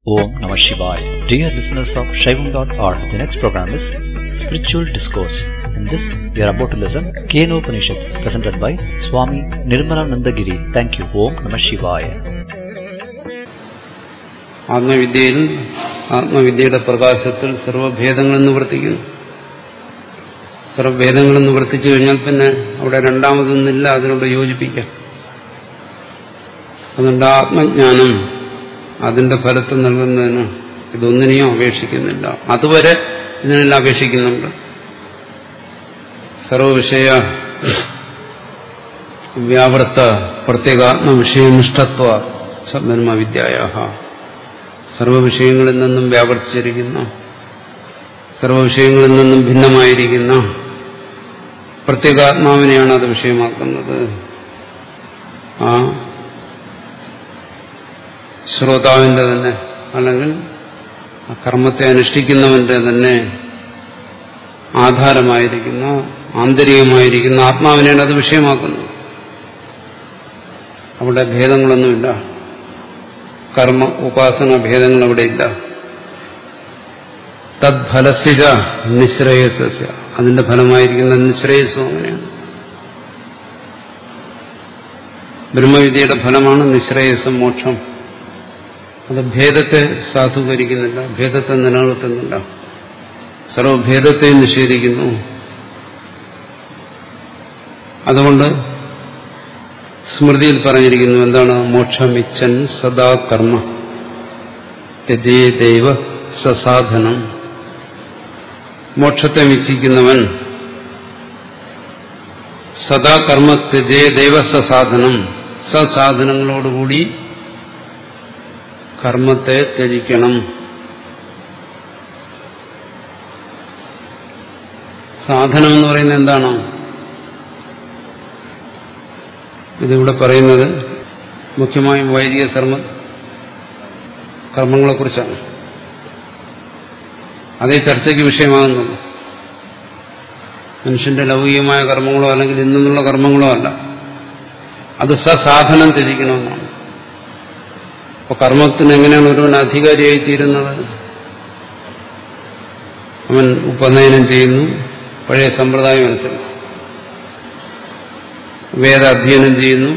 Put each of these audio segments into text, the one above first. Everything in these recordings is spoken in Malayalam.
Om Namah Shivaya. Dear listeners of Shaivam.org, the next program is Spiritual Discourse. In this, we are about to listen Keno Upanishad, presented by Swami Nirmalanandagiri. Thank you. Om Namah Shivaya. ആത്മവിദ്യയിൽ ആത്മവിദ്യയുടെ പ്രകാശത്തിൽ സർവഭേദങ്ങൾ നിവർത്തിക്കുന്നു സർവഭേദങ്ങൾ നിവർത്തിച്ചു കഴിഞ്ഞാൽ പിന്നെ അവിടെ രണ്ടാമതൊന്നില്ല അതിനോട് യോജിപ്പിക്കാം അതുകൊണ്ട് ആത്മജ്ഞാനം അതിന്റെ ഫലത്തെ നൽകുന്നതിന് ഇതൊന്നിനെയും അപേക്ഷിക്കുന്നില്ല അതുവരെ ഇതിനെല്ലാം അപേക്ഷിക്കുന്നുണ്ട് സർവവിഷയ വ്യാവൃത്ത പ്രത്യേകാത്മ വിഷയനിഷ്ഠത്വ ബ്രഹ്മവിദ്യായ സർവവിഷയങ്ങളിൽ നിന്നും വ്യാവർത്തിച്ചിരിക്കുന്ന സർവവിഷയങ്ങളിൽ നിന്നും ഭിന്നമായിരിക്കുന്ന പ്രത്യേകാത്മാവിനെയാണ് അത് വിഷയമാക്കുന്നത് ആ ശ്രോതാവിന്റെ തന്നെ അല്ലെങ്കിൽ ആ കർമ്മത്തെ അനുഷ്ഠിക്കുന്നവന്റെ തന്നെ ആധാരമായിരിക്കുന്ന ആന്തരികമായിരിക്കുന്ന ആത്മാവിനെയാണ് അത് വിഷയമാക്കുന്നത് അവിടെ ഭേദങ്ങളൊന്നുമില്ല കർമ്മ ഉപാസന ഭേദങ്ങൾ അവിടെയില്ല തദ്ഫലസ്യ നിശ്രേയസ്യ അതിന്റെ ഫലമായിരിക്കുന്ന നിശ്രേയസ്വം അങ്ങനെയാണ് ബ്രഹ്മവിദ്യയുടെ ഫലമാണ് നിശ്രേയസം മോക്ഷം അത് ഭേദത്തെ സാധൂകരിക്കുന്നില്ല ഭേദത്തെ നിലനിർത്തുന്നില്ല സർവഭേദത്തെ നിഷേധിക്കുന്നു അതുകൊണ്ട് സ്മൃതിയിൽ പറഞ്ഞിരിക്കുന്നു എന്താണ് മോക്ഷമിച്ചൻ സദാ കർമ്മ യജേ ദൈവ സസാധനം മോക്ഷത്തെ മിച്ചിക്കുന്നവൻ സദാ കർമ്മ ത്യജേ ദൈവ സസാധനം സസാധനങ്ങളോടുകൂടി കർമ്മത്തെ ത്യജിക്കണം സാധനം എന്ന് പറയുന്നത് എന്താണ് ഇതിവിടെ പറയുന്നത് മുഖ്യമായും വൈദിക കർമ്മ കർമ്മങ്ങളെക്കുറിച്ചാണ് അതേ ചർച്ചയ്ക്ക് വിഷയമാകുന്നുള്ളൂ മനുഷ്യന്റെ ലൗകികമായ കർമ്മങ്ങളോ അല്ലെങ്കിൽ ഇന്നുള്ള കർമ്മങ്ങളോ അല്ല അത് സസാധനം ത്യജിക്കണമെന്നാണ് അപ്പൊ കർമ്മത്തിന് എങ്ങനെയാണ് ഒരുവൻ അധികാരിയായി തീരുന്നത് അവൻ ഉപനയനം ചെയ്യുന്നു പഴയ സമ്പ്രദായം അനുസരിച്ച് വേദ അധ്യയനം ചെയ്യുന്നു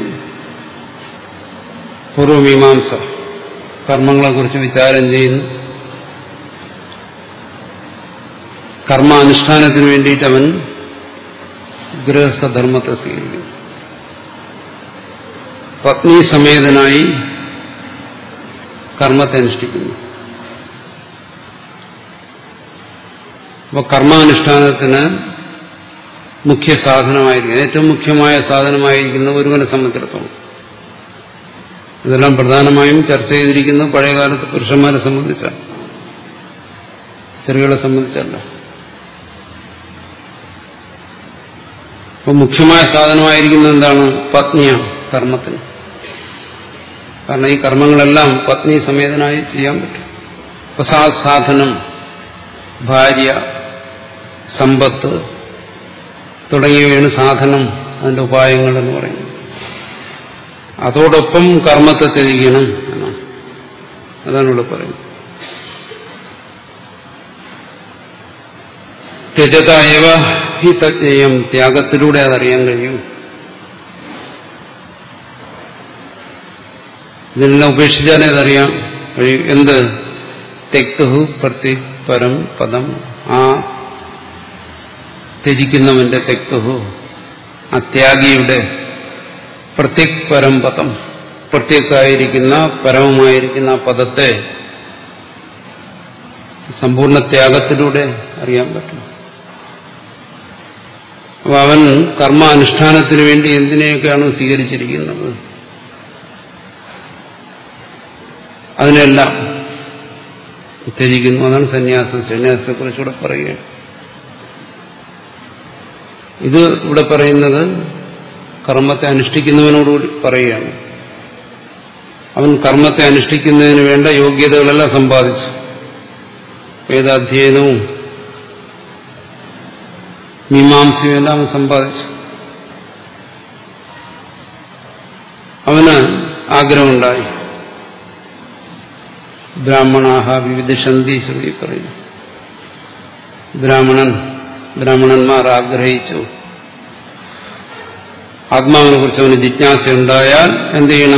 പൂർവമീമാംസ കർമ്മങ്ങളെക്കുറിച്ച് വിചാരം ചെയ്യുന്നു കർമാനുഷ്ഠാനത്തിന് വേണ്ടിയിട്ട് അവൻ ഗൃഹസ്ഥധർമ്മത്തെ സ്വീകരിക്കുന്നു പത്നി സമേതനായി കർമ്മത്തെ അനുഷ്ഠിക്കുന്നു അപ്പോൾ കർമാനുഷ്ഠാനത്തിന് മുഖ്യ സാധനമായിരിക്കും ഏറ്റവും മുഖ്യമായ സാധനമായിരിക്കുന്ന ഒരുവനെ സംബന്ധിച്ചിടത്തോളം ഇതെല്ലാം പ്രധാനമായും ചർച്ച ചെയ്തിരിക്കുന്നത് പഴയകാലത്ത് പുരുഷന്മാരെ സംബന്ധിച്ചാണ് സ്ത്രീകളെ സംബന്ധിച്ചല്ല അപ്പോൾ മുഖ്യമായ സാധനമായിരിക്കുന്നത് എന്താണ് പത്നിയാണ് കർമ്മത്തിന് കാരണം ഈ കർമ്മങ്ങളെല്ലാം പത്നി സമേതനായി ചെയ്യാൻ പറ്റും അപ്പൊ സാധനം ഭാര്യ സമ്പത്ത് തുടങ്ങിയവയാണ് സാധനം അതിന്റെ ഉപായങ്ങൾ എന്ന് പറയുന്നത് അതോടൊപ്പം കർമ്മത്തെ ത്യജിക്കണം എന്നാണ് അതാണ് ഇവിടെ പറയുന്നത് ത്യജതായവ ഹി തജ്ഞേയം ത്യാഗത്തിലൂടെ അതറിയാൻ കഴിയും ഇതിനെല്ലാം ഉപേക്ഷിച്ചാലേ അതറിയാം കഴിയും എന്ത് തെക്തുഹു പ്രത്യേക് പരം പദം ആ ത്യജിക്കുന്നവന്റെ തെക്തുഹു ആ ത്യാഗിയുടെ പ്രത്യേക് പരം പദം പ്രത്യേകായിരിക്കുന്ന പരമമായിരിക്കുന്ന ആ പദത്തെ സമ്പൂർണ്ണ ത്യാഗത്തിലൂടെ അറിയാൻ പറ്റും അപ്പൊ അവൻ കർമാനുഷ്ഠാനത്തിന് വേണ്ടി എന്തിനെയൊക്കെയാണ് സ്വീകരിച്ചിരിക്കുന്നത് അതിനെല്ലാം ത്യജിക്കുന്നു അതാണ് സന്യാസം സന്യാസത്തെക്കുറിച്ചുകൂടെ പറയുകയാണ് ഇത് ഇവിടെ പറയുന്നത് കർമ്മത്തെ അനുഷ്ഠിക്കുന്നവനോടുകൂടി പറയുകയാണ് അവൻ കർമ്മത്തെ അനുഷ്ഠിക്കുന്നതിന് വേണ്ട യോഗ്യതകളെല്ലാം സമ്പാദിച്ചു വേദാധ്യയനവും മീമാംസയും എല്ലാം അവൻ സമ്പാദിച്ചു അവന് ആഗ്രഹമുണ്ടായി ബ്രാഹ്മണാഹ വിവിധിഷന്തി ശ്രുതി പറയുന്നു ബ്രാഹ്മണൻ ബ്രാഹ്മണന്മാർ ആഗ്രഹിച്ചു ആത്മാവിനെ കുറിച്ച് അവന് ജിജ്ഞാസയുണ്ടായാൽ എന്ത് ചെയ്യണം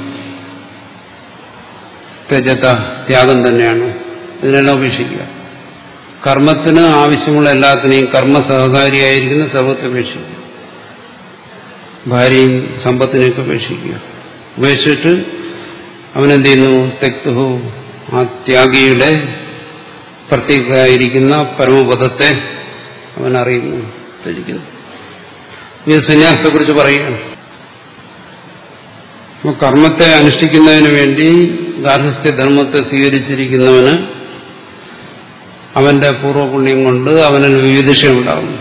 തെജത ത്യാഗം തന്നെയാണ് ഇതിനെല്ലാം ഉപേക്ഷിക്കുക കർമ്മത്തിന് ആവശ്യമുള്ള എല്ലാത്തിനെയും കർമ്മ സഹകാരിയായിരിക്കുന്ന സർവത്തെ ഉപേക്ഷിക്കുക ഭാര്യയും സമ്പത്തിനെയൊക്കെ ഉപേക്ഷിക്കുക ഉപേക്ഷിച്ചിട്ട് അവനെന്ത് ചെയ്യുന്നു തെക്തുഹു ആ ത്യാഗിയുടെ പ്രത്യേകമായിരിക്കുന്ന പരമപദത്തെ അവൻ അറിയുന്നു ത്യജിക്കുന്നു ഇത് സന്യാസത്തെക്കുറിച്ച് പറയുകയാണ് അപ്പോൾ കർമ്മത്തെ അനുഷ്ഠിക്കുന്നതിന് വേണ്ടി ഗാർഹസ്ഥ്യ ധർമ്മത്തെ സ്വീകരിച്ചിരിക്കുന്നവന് അവന്റെ പൂർവ്വപുണ്യം കൊണ്ട് അവനിൽ വിവിധിഷയുണ്ടാകുന്നു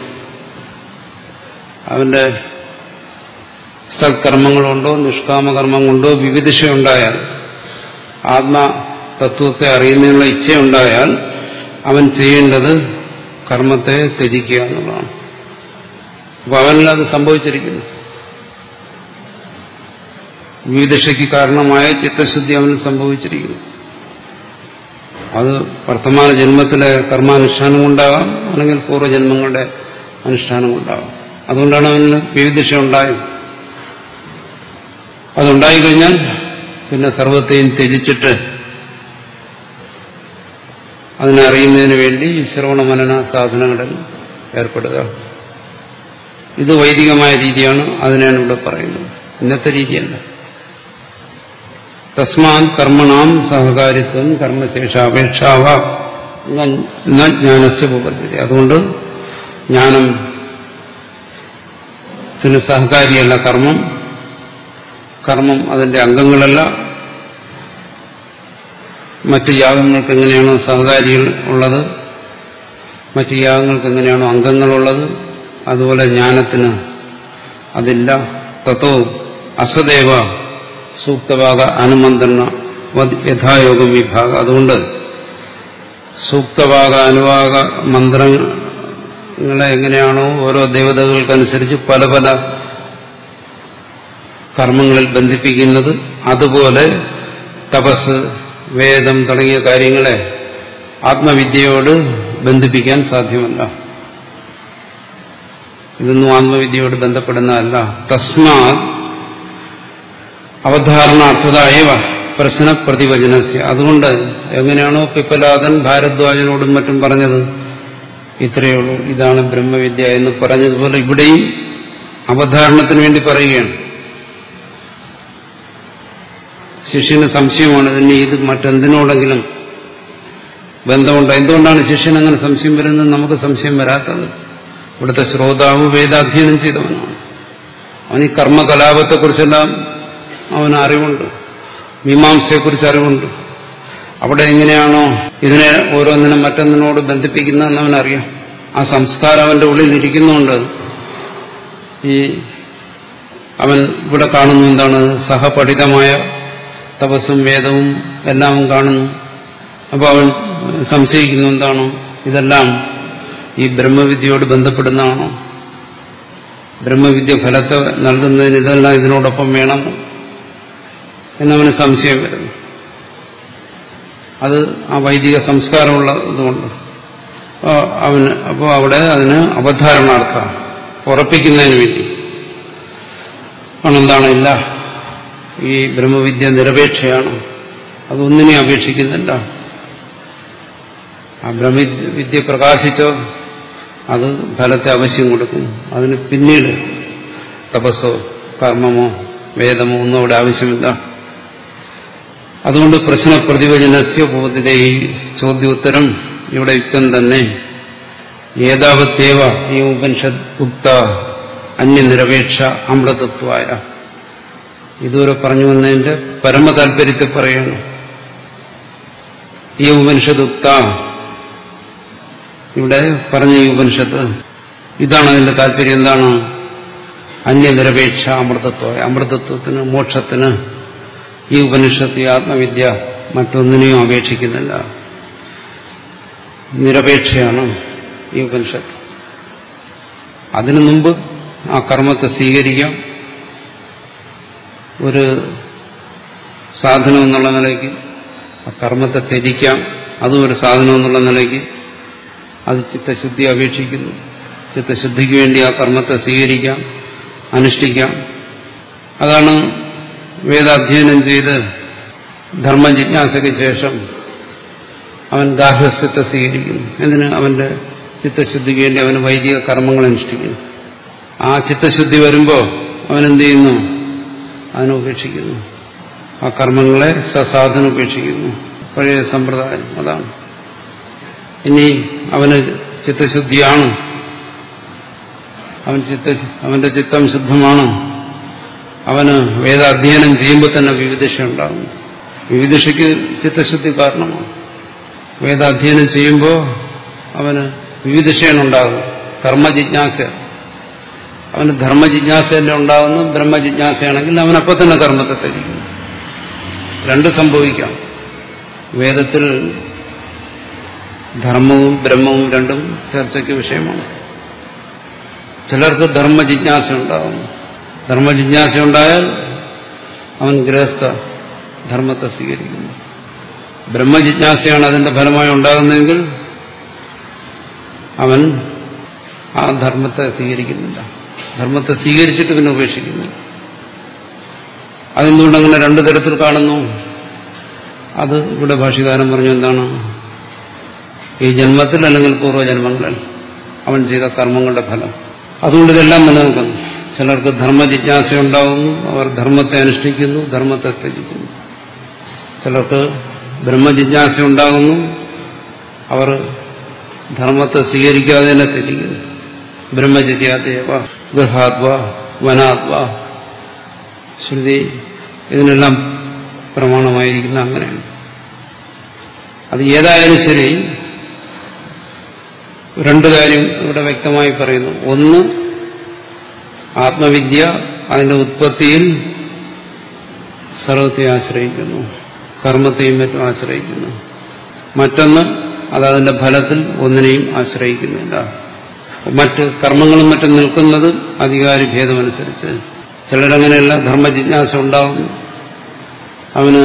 അവന്റെ സത്കർമ്മങ്ങളുണ്ടോ നിഷ്കാമകർമ്മം കൊണ്ടോ വിവിധിഷയുണ്ടായാൽ ആത്മതത്വത്തെ അറിയുന്നതിനുള്ള ഇച്ഛയുണ്ടായാൽ അവൻ ചെയ്യേണ്ടത് കർമ്മത്തെ ത്യജിക്കുക എന്നുള്ളതാണ് അപ്പൊ അവനിൽ അത് സംഭവിച്ചിരിക്കുന്നു വിവിധക്ഷയ്ക്ക് കാരണമായ ചിത്തശുദ്ധി അവന് സംഭവിച്ചിരിക്കുന്നു അത് വർത്തമാന ജന്മത്തിലെ കർമാനുഷ്ഠാനം കൊണ്ടാകാം അല്ലെങ്കിൽ പൂർവ്വജന്മങ്ങളുടെ അനുഷ്ഠാനം കൊണ്ടാകാം അതുകൊണ്ടാണ് അവന് വിവിധക്ഷ ഉണ്ടായത് അതുണ്ടായിക്കഴിഞ്ഞാൽ പിന്നെ സർവത്തെയും ത്യജിച്ചിട്ട് അതിനെ അറിയുന്നതിന് വേണ്ടി ശ്രവണ മനന സാധനങ്ങളിൽ ഏർപ്പെടുക ഇത് വൈദികമായ രീതിയാണ് അതിനാണ് ഇവിടെ പറയുന്നത് ഇന്നത്തെ രീതിയല്ല തസ്മാൻ കർമ്മണാം സഹകാരിത്വം കർമ്മശേഷ അപേക്ഷാവ ജ്ഞാനസ്യ ഉപപദ്ധതി അതുകൊണ്ട് ജ്ഞാനം ത്തിന് സഹകാരിയല്ല കർമ്മം കർമ്മം അതിന്റെ അംഗങ്ങളല്ല മറ്റ് യാഗങ്ങൾക്ക് എങ്ങനെയാണോ സഹകാരികൾ ഉള്ളത് മറ്റ് യാഗങ്ങൾക്ക് എങ്ങനെയാണോ അംഗങ്ങളുള്ളത് അതുപോലെ ജ്ഞാനത്തിന് അതില്ല തത്തോ അസദേവ സൂക്തഭാഗ അനുമന്ത്രണ യഥായോഗം വിഭാഗം അതുകൊണ്ട് സൂക്തഭാഗ അനുവാക മന്ത്രങ്ങളെ എങ്ങനെയാണോ ഓരോ ദേവതകൾക്കനുസരിച്ച് പല പല കർമ്മങ്ങളിൽ ബന്ധിപ്പിക്കുന്നത് അതുപോലെ തപസ് വേദം തുടങ്ങിയ കാര്യങ്ങളെ ആത്മവിദ്യയോട് ബന്ധിപ്പിക്കാൻ സാധ്യമല്ല ഇതൊന്നും ആത്മവിദ്യയോട് ബന്ധപ്പെടുന്നതല്ല തസ്മാ അവധാരണാർത്ഥതായവ പ്രശ്ന പ്രതിവചനസ്യ അതുകൊണ്ട് എങ്ങനെയാണോ പിപ്പലാദൻ ഭാരദ്വാജനോടും മറ്റും പറഞ്ഞത് ഇത്രയേ ഉള്ളൂ ഇതാണ് ബ്രഹ്മവിദ്യ എന്ന് പറഞ്ഞതുപോലെ ഇവിടെയും അവധാരണത്തിന് വേണ്ടി പറയുകയാണ് ശിഷ്യന് സംശയമാണ് ഇതിന് ഇത് മറ്റെന്തിനോടെങ്കിലും ബന്ധമുണ്ട് എന്തുകൊണ്ടാണ് ശിഷ്യൻ അങ്ങനെ സംശയം വരുന്നത് നമുക്ക് സംശയം വരാത്തത് ഇവിടുത്തെ ശ്രോതാവ് വേദാധ്യയനം ചെയ്തവനാണ് അവന് ഈ കർമ്മകലാപത്തെക്കുറിച്ചെല്ലാം അവന് അറിവുണ്ട് മീമാംസയെക്കുറിച്ച് അറിവുണ്ട് അവിടെ എങ്ങനെയാണോ ഇതിനെ ഓരോന്നിനും മറ്റൊന്നിനോട് ബന്ധിപ്പിക്കുന്നതെന്ന് അവനറിയാം ആ സംസ്കാരം അവന്റെ ഉള്ളിൽ ഇരിക്കുന്നുണ്ട് ഈ അവൻ ഇവിടെ കാണുന്നു എന്താണ് സഹപഠിതമായ തപസ്സും വേദവും എല്ലാം കാണുന്നു അപ്പോൾ അവൻ സംശയിക്കുന്നു എന്താണ് ഇതെല്ലാം ഈ ബ്രഹ്മവിദ്യയോട് ബന്ധപ്പെടുന്നതാണോ ബ്രഹ്മവിദ്യ ഫലത്തെ നൽകുന്നതിന് ഇതെല്ലാം ഇതിനോടൊപ്പം വേണം എന്നവന് സംശയം വരുന്നു അത് ആ വൈദിക സംസ്കാരമുള്ളതുകൊണ്ട് അവന് അപ്പോൾ അവിടെ അതിന് അവധാരണാർത്ഥം ഉറപ്പിക്കുന്നതിന് വേണ്ടി ആണെന്താണ് ഇല്ല ഈ ബ്രഹ്മവിദ്യ നിരപേക്ഷയാണ് അതൊന്നിനെ അപേക്ഷിക്കുന്നില്ല ആ ബ്രഹ്മവിദ്യ പ്രകാശിച്ചോ അത് ഫലത്തെ അവശ്യം കൊടുക്കും അതിന് പിന്നീട് തപസ്സോ കർമ്മമോ വേദമോ ഒന്നും അവിടെ ആവശ്യമില്ല അതുകൊണ്ട് പ്രശ്ന പ്രതിവചനസ്യ ബോധിത ഈ ചോദ്യോത്തരം ഇവിടെ യുക്തം തന്നെ ഏതാവത്തേവ ഈ ഉപനിഷത് ഉക്ത അന്യനിരപേക്ഷ അമൃതത്വായ ഇതുവരെ പറഞ്ഞു വന്നതിന്റെ പരമതാൽപര്യത്തെ പറയണം ഈ ഉപനിഷത് ഉക്ത ഇവിടെ പറഞ്ഞ ഈ ഉപനിഷത്ത് ഇതാണ് അതിന്റെ താല്പര്യം എന്താണ് അന്യനിരപേക്ഷ അമൃതത്വ അമൃതത്വത്തിന് മോക്ഷത്തിന് ഈ ഉപനിഷത്ത് ഈ ആത്മവിദ്യ മറ്റൊന്നിനെയും അപേക്ഷിക്കുന്നില്ല നിരപേക്ഷയാണ് ഈ ഉപനിഷത്ത് അതിനു മുമ്പ് ആ കർമ്മത്തെ സ്വീകരിക്കാം ഒരു സാധനം എന്നുള്ള നിലയ്ക്ക് ആ കർമ്മത്തെ ത്യജിക്കാം അതും ഒരു സാധനം എന്നുള്ള നിലയ്ക്ക് അത് ചിത്തശുദ്ധി അപേക്ഷിക്കുന്നു ചിത്തശുദ്ധിക്ക് വേണ്ടി ആ കർമ്മത്തെ സ്വീകരിക്കാം അനുഷ്ഠിക്കാം അതാണ് വേദാധ്യയനം ചെയ്ത് ധർമ്മജിജ്ഞാസയ്ക്ക് ശേഷം അവൻ ഗാർഹസ്ഥ്യത്തെ സ്വീകരിക്കുന്നു എന്തിന് അവന്റെ ചിത്തശുദ്ധിക്ക് വേണ്ടി അവന് വൈദിക കർമ്മങ്ങൾ അനുഷ്ഠിക്കുന്നു ആ ചിത്തശുദ്ധി വരുമ്പോൾ അവൻ എന്ത് ചെയ്യുന്നു അതിനെ ഉപേക്ഷിക്കുന്നു ആ കർമ്മങ്ങളെ സസാധനം ഉപേക്ഷിക്കുന്നു പഴയ സമ്പ്രദായം അതാണ് ഇനി അവന് ചിത്തശുദ്ധിയാണ് അവൻ ചിത്ത അവന്റെ ചിത്തം ശുദ്ധമാണ് അവന് വേദാധ്യയനം ചെയ്യുമ്പോൾ തന്നെ വിവിധ ഉണ്ടാകുന്നു വിവിധയ്ക്ക് ചിത്തശുദ്ധി കാരണമാണ് വേദാധ്യയനം ചെയ്യുമ്പോൾ അവന് വിവിധയുണ്ടാകും കർമ്മജിജ്ഞാസ അവന് ധർമ്മജിജ്ഞാസയല്ല ഉണ്ടാകുന്നു ബ്രഹ്മജിജ്ഞാസയാണെങ്കിൽ അവനപ്പം തന്നെ കർമ്മത്തെ ത്യജിക്കുന്നു രണ്ട് സംഭവിക്കാം വേദത്തിൽ ധർമ്മവും ബ്രഹ്മവും രണ്ടും ചർച്ചയ്ക്ക് വിഷയമാണ് ചിലർക്ക് ധർമ്മജിജ്ഞാസ ഉണ്ടാകും ധർമ്മജിജ്ഞാസ ഉണ്ടായാൽ അവൻ ഗൃഹസ്ഥ ധർമ്മത്തെ സ്വീകരിക്കുന്നു ബ്രഹ്മജിജ്ഞാസയാണ് അതിന്റെ ഫലമായി ഉണ്ടാകുന്നതെങ്കിൽ അവൻ ആ ധർമ്മത്തെ സ്വീകരിക്കുന്നില്ല ധർമ്മത്തെ സ്വീകരിച്ചിട്ട് പിന്നെ ഉപേക്ഷിക്കുന്നു അതെന്തുകൊണ്ട് അങ്ങനെ രണ്ടു തരത്തിൽ കാണുന്നു അത് ഇവിടെ ഭാഷകാരൻ പറഞ്ഞു എന്താണ് ഈ ജന്മത്തിൽ അല്ലെങ്കിൽ പൂർവ്വജന്മങ്ങളിൽ അവൻ ചെയ്ത കർമ്മങ്ങളുടെ ഫലം അതുകൊണ്ട് ഇതെല്ലാം നിലനിൽക്കുന്നു ചിലർക്ക് ധർമ്മജിജ്ഞാസ ഉണ്ടാകുന്നു അവർ ധർമ്മത്തെ അനുഷ്ഠിക്കുന്നു ധർമ്മത്തെ ത്യജിക്കുന്നു ചിലർക്ക് ബ്രഹ്മജിജ്ഞാസ ഉണ്ടാകുന്നു അവർ ധർമ്മത്തെ സ്വീകരിക്കാതെ തന്നെ ത്യജിക്കുന്നു ബ്രഹ്മജിജ്ഞാതേവ ഗൃഹാത്വ വനാത്വ ശ്രുതി ഇതിനെല്ലാം പ്രമാണമായിരിക്കുന്ന അങ്ങനെയാണ് അത് ഏതായാലും ശരി രണ്ടു കാര്യം ഇവിടെ വ്യക്തമായി പറയുന്നു ഒന്ന് ആത്മവിദ്യ അതിന്റെ ഉത്പത്തിയിൽ സർവത്തെ ആശ്രയിക്കുന്നു കർമ്മത്തെയും മറ്റും ആശ്രയിക്കുന്നു മറ്റൊന്ന് അത് അതിന്റെ ഫലത്തിൽ ഒന്നിനെയും ആശ്രയിക്കുന്നില്ല മറ്റ് കർമ്മങ്ങളും മറ്റും നിൽക്കുന്നത് അധികാരി ഭേദമനുസരിച്ച് ചിലരങ്ങനെയല്ല ധർമ്മജിജ്ഞാസ ഉണ്ടാകുന്നു അവന്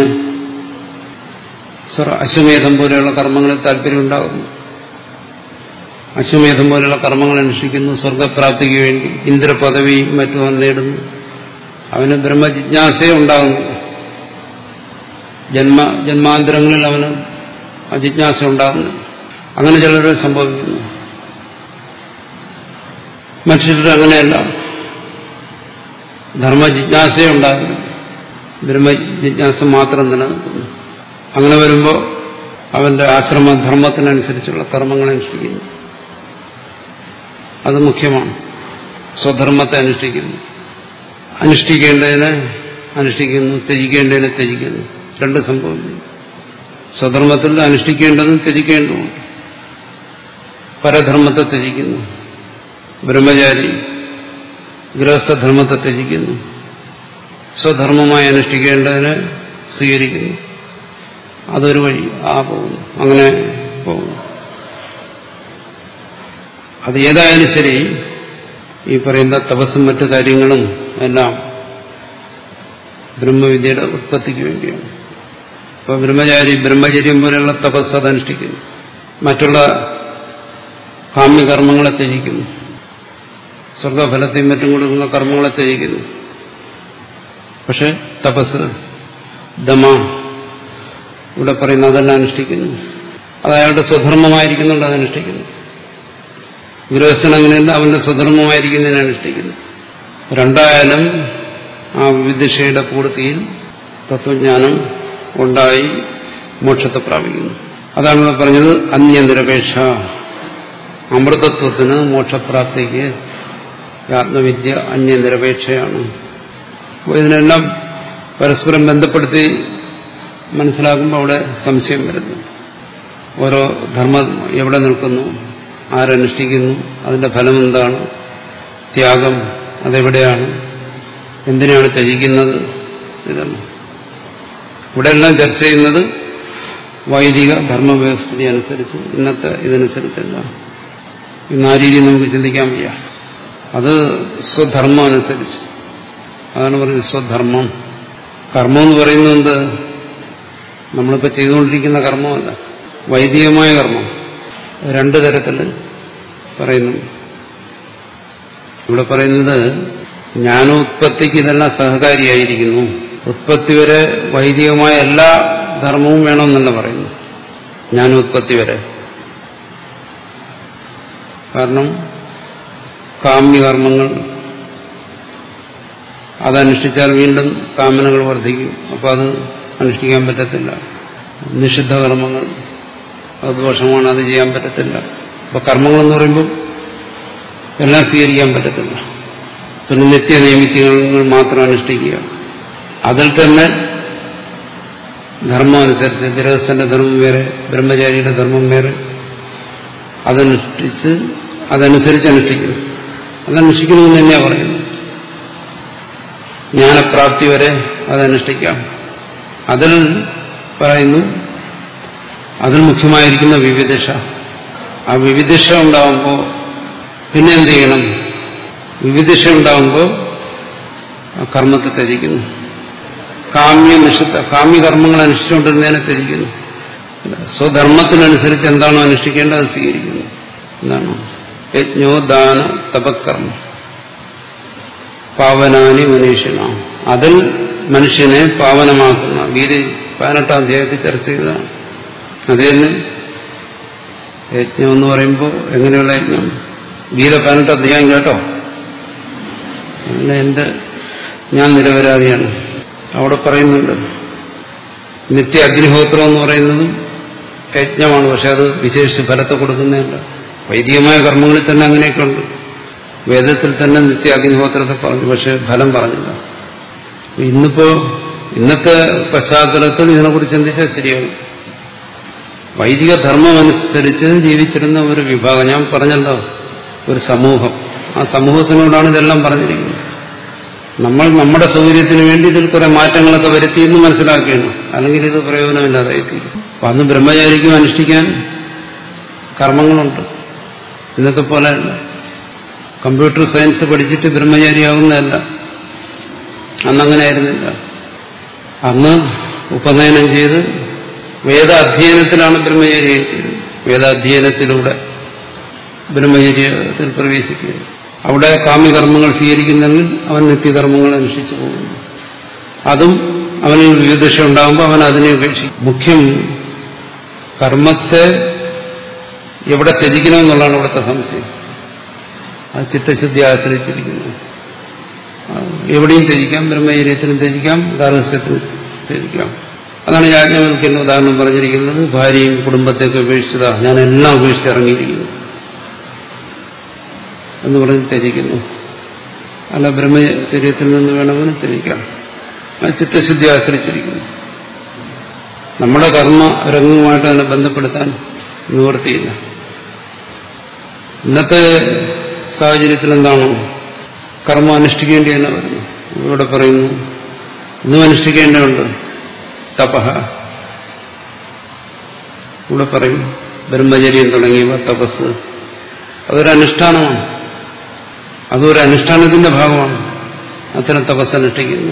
അശ്വമേധം പോലെയുള്ള കർമ്മങ്ങളിൽ താല്പര്യം ഉണ്ടാകുന്നു അശ്വമേധം പോലെയുള്ള കർമ്മങ്ങൾ അനുഷ്ഠിക്കുന്നു സ്വർഗപ്രാപ്തിക്ക് വേണ്ടി ഇന്ദ്രപദവിയും മറ്റും അവൻ നേടുന്നു അവന് ബ്രഹ്മജിജ്ഞാസയെ ഉണ്ടാകുന്നു ജന്മ ജന്മാന്തരങ്ങളിൽ അവന് അജിജ്ഞാസ ഉണ്ടാകുന്നു അങ്ങനെ ചിലർ സംഭവിക്കുന്നു മനുഷ്യരുടെ അങ്ങനെയല്ല ധർമ്മജിജ്ഞാസയെ ഉണ്ടാകുന്നു ബ്രഹ്മജിജ്ഞാസ മാത്രം നിലനിൽക്കുന്നു അങ്ങനെ വരുമ്പോൾ അവന്റെ ആശ്രമധർമ്മത്തിനനുസരിച്ചുള്ള കർമ്മങ്ങൾ അനുഷ്ഠിക്കുന്നു അത് മുഖ്യമാണ് സ്വധർമ്മത്തെ അനുഷ്ഠിക്കുന്നു അനുഷ്ഠിക്കേണ്ടതിനെ അനുഷ്ഠിക്കുന്നു ത്യജിക്കേണ്ടതിനെ ത്യജിക്കുന്നു രണ്ട് സംഭവിക്കുന്നു സ്വധർമ്മത്തിൽ അനുഷ്ഠിക്കേണ്ടതും ത്യജിക്കേണ്ടതും പരധർമ്മത്തെ ത്യജിക്കുന്നു ബ്രഹ്മചാരി ഗൃഹസ്ഥധർമ്മത്തെ ത്യജിക്കുന്നു സ്വധർമ്മമായി അനുഷ്ഠിക്കേണ്ടതിനെ സ്വീകരിക്കുന്നു അതൊരു വഴി ആ പോകുന്നു അങ്ങനെ പോകുന്നു അത് ഏതായാലും ശരി ഈ പറയുന്ന തപസ്സും മറ്റു കാര്യങ്ങളും എല്ലാം ബ്രഹ്മവിദ്യയുടെ ഉത്പത്തിക്ക് വേണ്ടിയാണ് അപ്പൊ ബ്രഹ്മചാരി ബ്രഹ്മചര്യം പോലെയുള്ള തപസ് അതനുഷ്ഠിക്കുന്നു മറ്റുള്ള കാമ്യകർമ്മങ്ങളെ ത്യജിക്കുന്നു സ്വർഗഫലത്തെയും മറ്റും കൊടുക്കുന്ന കർമ്മങ്ങളെ ത്യജിക്കുന്നു പക്ഷെ തപസ് ദമ ഇവിടെ പറയുന്ന അതെല്ലാം അനുഷ്ഠിക്കുന്നു അത് അയാളുടെ സ്വധർമ്മമായിരിക്കുന്നുണ്ട് അത് അനുഷ്ഠിക്കുന്നു ഗൃഹസ്ഥൻ അങ്ങനെയല്ല അവന്റെ സ്വധർമ്മമായിരിക്കുന്നതിനെ അനുഷ്ഠിക്കുന്നു രണ്ടായാലും ആ വിവിധയുടെ പൂർത്തിയിൽ തത്വജ്ഞാനം ഉണ്ടായി മോക്ഷത്തെ പ്രാപിക്കുന്നു അതാണ് ഇവിടെ പറഞ്ഞത് അന്യനിരപേക്ഷ അമൃതത്വത്തിന് മോക്ഷപ്രാപ്തിക്ക് ആത്മവിദ്യ അന്യനിരപേക്ഷയാണ് അപ്പോൾ ഇതിനെല്ലാം പരസ്പരം ബന്ധപ്പെടുത്തി മനസ്സിലാക്കുമ്പോൾ അവിടെ സംശയം വരുന്നു ഓരോ ധർമ്മം എവിടെ നിൽക്കുന്നു ആരനുഷ്ഠിക്കുന്നു അതിന്റെ ഫലം എന്താണ് ത്യാഗം അതെവിടെയാണ് എന്തിനാണ് ത്യജിക്കുന്നത് ഇതാണ് ഇവിടെ എല്ലാം ചർച്ച ചെയ്യുന്നത് വൈദിക ധർമ്മവ്യവസ്ഥിതി അനുസരിച്ച് ഇന്നത്തെ ഇതനുസരിച്ചല്ല ഇന്ന് ആ രീതിയിൽ നമുക്ക് ചിന്തിക്കാൻ വയ്യ അത് സ്വധർമ്മം അനുസരിച്ച് അതാണ് പറയുന്നത് സ്വധർമ്മം കർമ്മം എന്ന് പറയുന്നത് എന്ത് നമ്മളിപ്പോൾ ചെയ്തുകൊണ്ടിരിക്കുന്ന കർമ്മമല്ല വൈദികമായ കർമ്മം രണ്ടു തരത്തിൽ പറയുന്നു ഇവിടെ പറയുന്നത് ജ്ഞാനോത്പത്തിക്ക് ഇതെല്ലാം സഹകാരിയായിരിക്കുന്നു ഉത്പത്തി വരെ വൈദികമായ എല്ലാ ധർമ്മവും വേണമെന്നല്ല പറയുന്നു ജ്ഞാനോത്പത്തി വരെ കാരണം കാമ്യകർമ്മങ്ങൾ അതനുഷ്ഠിച്ചാൽ വീണ്ടും കാമനകൾ വർദ്ധിക്കും അപ്പോൾ അത് അനുഷ്ഠിക്കാൻ പറ്റത്തില്ല നിഷിദ്ധ കർമ്മങ്ങൾ അത് ദോഷമാണ് അത് ചെയ്യാൻ പറ്റത്തില്ല അപ്പൊ കർമ്മങ്ങളെന്ന് പറയുമ്പോൾ എല്ലാം സ്വീകരിക്കാൻ പറ്റത്തില്ല പിന്നെ നിത്യ നൈമിത്യങ്ങൾ മാത്രം അനുഷ്ഠിക്കുക അതിൽ തന്നെ ധർമ്മം അനുസരിച്ച് ഗൃഹസ്ഥന്റെ ധർമ്മം വേറെ ബ്രഹ്മചാരിയുടെ ധർമ്മം വേറെ അതനുഷ്ഠിച്ച് അതനുസരിച്ച് അനുഷ്ഠിക്കുന്നു അതനുഷ്ഠിക്കണമെന്ന് തന്നെയാണ് പറയുന്നത് ജ്ഞാനപ്രാപ്തി വരെ അതനുഷ്ഠിക്കാം അതിൽ പറയുന്നു അതിൽ മുഖ്യമായിരിക്കുന്ന വിവിധഷ ആ വിവിധഷ ഉണ്ടാവുമ്പോൾ പിന്നെ എന്ത് ചെയ്യണം വിവിധഷ ഉണ്ടാവുമ്പോൾ ആ കർമ്മത്തെ ത്യജിക്കുന്നു കാമ്യ നിഷിദ്ധ കാമ്യകർമ്മങ്ങൾ അനുഷ്ഠിച്ചുകൊണ്ടിരുന്നതിനെ ത്യജിക്കുന്നു സ്വധർമ്മത്തിനനുസരിച്ച് എന്താണോ അനുഷ്ഠിക്കേണ്ടത് അത് സ്വീകരിക്കുന്നു എന്താണ് യജ്ഞോ ദാന തപക്കർമ്മം പാവനാനി മനീഷണ അതിൽ മനുഷ്യനെ പാവനമാക്കുന്ന ഗീത പതിനെട്ടാം അധ്യായത്തിൽ ചർച്ച ചെയ്തതാണ് അത് തന്നെ യജ്ഞം എന്ന് പറയുമ്പോൾ എങ്ങനെയുള്ള യജ്ഞം ഗീത പതിനെട്ട് അധ്യായം കേട്ടോ അങ്ങനെ എന്റെ ഞാൻ നിരപരാധിയാണ് അവിടെ പറയുന്നുണ്ട് നിത്യ അഗ്നിഹോത്രം എന്ന് പറയുന്നതും യജ്ഞമാണ് പക്ഷെ അത് വിശേഷിച്ച് ഫലത്തെ കൊടുക്കുന്നതല്ല വൈദികമായ കർമ്മങ്ങളിൽ തന്നെ അങ്ങനെയൊക്കെ ഉണ്ട് വേദത്തിൽ തന്നെ നിത്യ അഗ്നിഹോത്രത്തെ പറഞ്ഞു പക്ഷെ ഫലം പറഞ്ഞില്ല ഇന്നിപ്പോ ഇന്നത്തെ പശ്ചാത്തലത്തിൽ ഇതിനെക്കുറിച്ച് ചിന്തിച്ചാൽ ശരിയാകും വൈദിക ധർമ്മം അനുസരിച്ച് ജീവിച്ചിരുന്ന ഒരു വിഭാഗം ഞാൻ പറഞ്ഞല്ലോ ഒരു സമൂഹം ആ സമൂഹത്തിനോടാണ് ഇതെല്ലാം പറഞ്ഞിരിക്കുന്നത് നമ്മൾ നമ്മുടെ സൗകര്യത്തിന് വേണ്ടി ഇതിൽ കുറെ മാറ്റങ്ങളൊക്കെ വരുത്തിയെന്ന് മനസ്സിലാക്കുകയാണ് അല്ലെങ്കിൽ ഇത് പ്രയോജനമില്ലാതായിത്തീരും അപ്പൊ അന്ന് ബ്രഹ്മചാരിക്കും അനുഷ്ഠിക്കാൻ കർമ്മങ്ങളുണ്ട് ഇന്നത്തെ പോലെ അല്ല കമ്പ്യൂട്ടർ സയൻസ് പഠിച്ചിട്ട് ബ്രഹ്മചാരിയാവുന്നതല്ല അന്നങ്ങനെ ആയിരുന്നില്ല അന്ന് ഉപനയനം ചെയ്ത് വേദാധ്യയനത്തിലാണ് ബ്രഹ്മചാരി വേദാധ്യയനത്തിലൂടെ ബ്രഹ്മചര്യത്തിൽ പ്രവേശിക്കുക അവിടെ കാമ്യകർമ്മങ്ങൾ സ്വീകരിക്കുന്നെങ്കിൽ അവൻ നിത്യകർമ്മങ്ങൾ അനുഷ്ഠിച്ചു പോകുന്നു അതും അവനിൽ വിവിധ ഉണ്ടാകുമ്പോൾ അവൻ അതിനെ ഉപേക്ഷിക്കും മുഖ്യം കർമ്മത്തെ എവിടെ ത്യജിക്കണമെന്നുള്ളതാണ് ഇവിടുത്തെ സംശയം അത് ചിത്തശുദ്ധി ആശ്രയിച്ചിരിക്കുന്നു എവിടെയും ത്യജിക്കാം ബ്രഹ്മചര്യത്തിനും ത്യജിക്കാം ഗാർഹസ്ഥ്യത്തിനും ത്യജിക്കാം അതാണ് യാജ്ഞവൽക്കുന്ന ഉദാഹരണം പറഞ്ഞിരിക്കുന്നത് ഭാര്യയും കുടുംബത്തെയൊക്കെ ഉപേക്ഷിച്ചതാ ഞാൻ എല്ലാം ഉപേക്ഷിച്ചിറങ്ങിയിരിക്കുന്നു എന്ന് പറഞ്ഞ് ത്യജിക്കുന്നു അല്ല ബ്രഹ്മചര്യത്തിൽ നിന്ന് വേണമെന്ന് ത്യജിക്കാം അത് ചിത്തശുദ്ധി ആശ്രയിച്ചിരിക്കുന്നു നമ്മുടെ കർമ്മ രംഗവുമായിട്ട് അതിനെ ബന്ധപ്പെടുത്താൻ നിവൃത്തിയില്ല ഇന്നത്തെ സാഹചര്യത്തിൽ എന്താണോ കർമ്മം അനുഷ്ഠിക്കേണ്ടി തന്നെ വരുന്നു ഇവിടെ പറയുന്നു ഇന്നും അനുഷ്ഠിക്കേണ്ടതുണ്ട് തപഹ ഇവിടെ പറയും ബ്രഹ്മചര്യം തുടങ്ങിയവ തപസ് അതൊരു അനുഷ്ഠാനമാണ് അതൊരു അനുഷ്ഠാനത്തിന്റെ ഭാഗമാണ് അത്തരം തപസ് അനുഷ്ഠിക്കുന്നു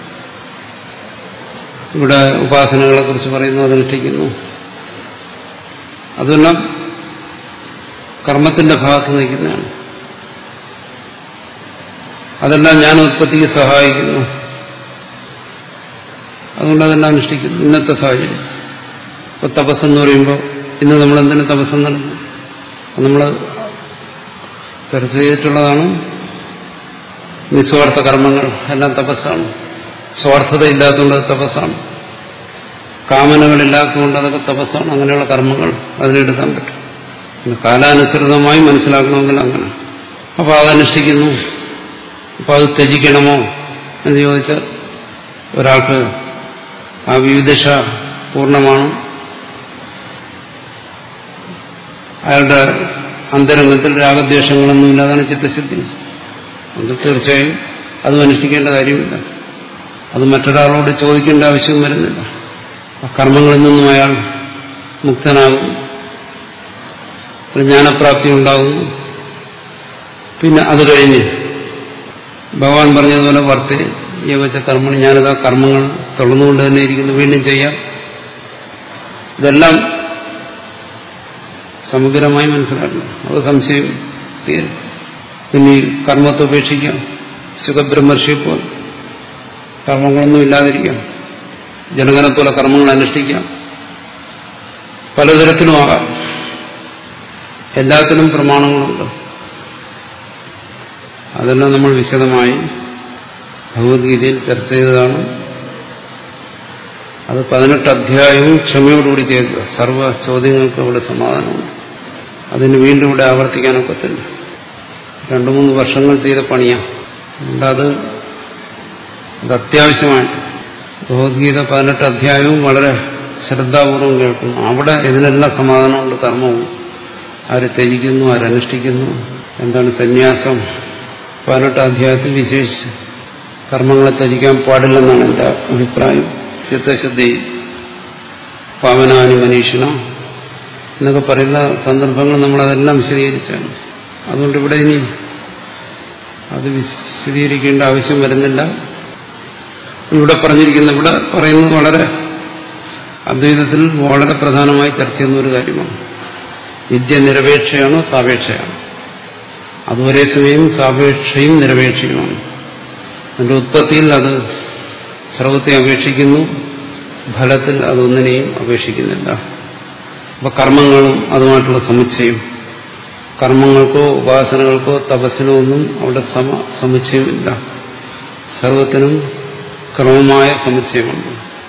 ഇവിടെ ഉപാസനകളെ കുറിച്ച് പറയുന്നു അതനുഷ്ഠിക്കുന്നു അതെല്ലാം കർമ്മത്തിന്റെ ഭാഗത്ത് നിൽക്കുന്നതാണ് അതെല്ലാം ഞാൻ ഉത്പത്തിക്ക് സഹായിക്കുന്നു അതുകൊണ്ട് അതെല്ലാം അനുഷ്ഠിക്കുന്നു ഇന്നത്തെ സാഹചര്യം ഇപ്പൊ തപസ്സെന്ന് പറയുമ്പോൾ ഇന്ന് നമ്മൾ എന്തിനു തപസ്സം നടന്നു നമ്മൾ ചർച്ച ചെയ്തിട്ടുള്ളതാണ് നിസ്വാർത്ഥ കർമ്മങ്ങൾ എല്ലാം തപസ്സാണ് സ്വാർത്ഥത ഇല്ലാത്തതുകൊണ്ട് അത് തപസ്സാണ് കാമനകളില്ലാത്തതുകൊണ്ട് അതൊക്കെ തപസ്സാണ് അങ്ങനെയുള്ള കർമ്മങ്ങൾ അതിനെടുക്കാൻ പറ്റും പിന്നെ കാലാനുസൃതമായി മനസ്സിലാക്കണമെങ്കിൽ അങ്ങനെ അപ്പോൾ അതനുഷ്ഠിക്കുന്നു അപ്പോൾ അത് ത്യജിക്കണമോ എന്ന് ചോദിച്ചാൽ ഒരാൾക്ക് ആ വിവിധ പൂർണ്ണമാണ് അയാളുടെ അന്തരംഗത്തിൽ രാഗദ്വേഷങ്ങളൊന്നുമില്ല അതാണ് ചിത്തശുദ്ധി അത് തീർച്ചയായും അതും അനുഷ്ഠിക്കേണ്ട കാര്യമില്ല അത് മറ്റൊരാളോട് ചോദിക്കേണ്ട ആവശ്യവും വരുന്നില്ല ആ കർമ്മങ്ങളിൽ നിന്നും അയാൾ മുക്തനാകും ഒരു ജ്ഞാനപ്രാപ്തി ഉണ്ടാകുന്നു പിന്നെ അത് കഴിഞ്ഞ് ഭഗവാൻ പറഞ്ഞതുപോലെ വർത്തി യവച്ച കർമ്മങ്ങൾ ഞാനിതാ കർമ്മങ്ങൾ തുടർന്നുകൊണ്ട് തന്നെ ഇരിക്കുന്നു വീണ്ടും ചെയ്യാം ഇതെല്ലാം സമഗ്രമായി മനസ്സിലാക്കണം അത് സംശയം തീരും പിന്നെ ഈ കർമ്മത്തെ ഉപേക്ഷിക്കാം സുഖബ്രഹ്മർഷിയെ പോലെ കർമ്മങ്ങളൊന്നും ഇല്ലാതിരിക്കാം ജനകനെ പോലെ കർമ്മങ്ങൾ അനുഷ്ഠിക്കാം പലതരത്തിലും ആകാം എല്ലാത്തിനും പ്രമാണങ്ങളുണ്ട് അതെല്ലാം നമ്മൾ വിശദമായി ഭഗവത്ഗീതയിൽ ചർച്ച ചെയ്തതാണ് അത് പതിനെട്ട് അധ്യായവും ക്ഷമയോടുകൂടി ചെയ്യുക സർവ്വ ചോദ്യങ്ങൾക്ക് അവിടെ സമാധാനമുണ്ട് അതിന് വീണ്ടും ഇവിടെ ആവർത്തിക്കാനൊക്കത്തില്ല രണ്ടു മൂന്ന് വർഷങ്ങൾ ചെയ്ത പണിയാണ് അതുകൊണ്ട് അത് അത് അത്യാവശ്യമാണ് ഭഗവത്ഗീത പതിനെട്ട് അധ്യായവും വളരെ ശ്രദ്ധാപൂർവം കേൾക്കുന്നു അവിടെ ഇതിനെല്ലാം സമാധാനമുണ്ട് കർമ്മവും ആര് ത്യജിക്കുന്നു ആരനുഷ്ഠിക്കുന്നു എന്താണ് സന്യാസം പതിനെട്ട് അധ്യായത്തിൽ വിശേഷിച്ച് കർമ്മങ്ങളെ ത്യജിക്കാൻ പാടില്ലെന്നാണ് എൻ്റെ അഭിപ്രായം ചിത്തശുദ്ധി പാവനാനി മനീഷണ എന്നൊക്കെ പറയുന്ന സന്ദർഭങ്ങൾ നമ്മളതെല്ലാം വിശദീകരിച്ചാണ് അതുകൊണ്ട് ഇവിടെ ഇനി അത് വിശദീകരിക്കേണ്ട ആവശ്യം വരുന്നില്ല ഇവിടെ പറഞ്ഞിരിക്കുന്ന ഇവിടെ പറയുന്നത് വളരെ അദ്വൈതത്തിൽ വളരെ പ്രധാനമായി ചർച്ച ചെയ്യുന്ന ഒരു കാര്യമാണ് വിദ്യ നിരപേക്ഷയാണോ സാപേക്ഷയാണോ അത് ഒരേ സമയം സാപേക്ഷയും നിരപേക്ഷയുമാണ് അതിന്റെ ഉത്പത്തിയിൽ അത് സർവത്തെ അപേക്ഷിക്കുന്നു ഫലത്തിൽ അതൊന്നിനെയും അപേക്ഷിക്കുന്നില്ല അപ്പൊ കർമ്മങ്ങളും അതുമായിട്ടുള്ള സമുച്ചയം കർമ്മങ്ങൾക്കോ ഉപാസനകൾക്കോ തപസ്സിനോ ഒന്നും അവിടെ സമ സമുച്ചയമില്ല സർവത്തിനും ക്രമമായ സമുച്ചയമുണ്ട്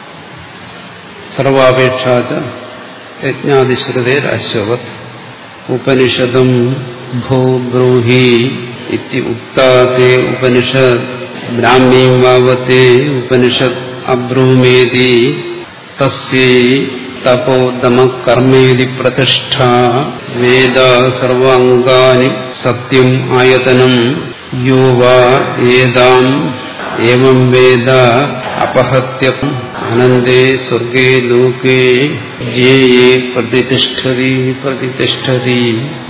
സർവാപേക്ഷാച യജ്ഞാതിശ്രുതേർ അശ്വത് ഉപനിഷദം ഭോ ബ്രൂഹി ഇതി ഉക്താത്തെ ഉപനിഷത് ബ്രാഹ്മീം വാവത്തെ ഉപനിഷത് അബ്രൂമേതി തസ്യൈ തപോദമ കർമ്മേതി പ്രതിഷ്ഠ വേദ സർവാംഗാനി സത്യം ആയതനം യോ വാ ഏതാം ഏവം വേദ അപഹത്യം അനന്തേ സ്വർഗേ ലോകേ യേ യേ പ്രതിഷ്ഠതി പ്രതിഷ്ഠതി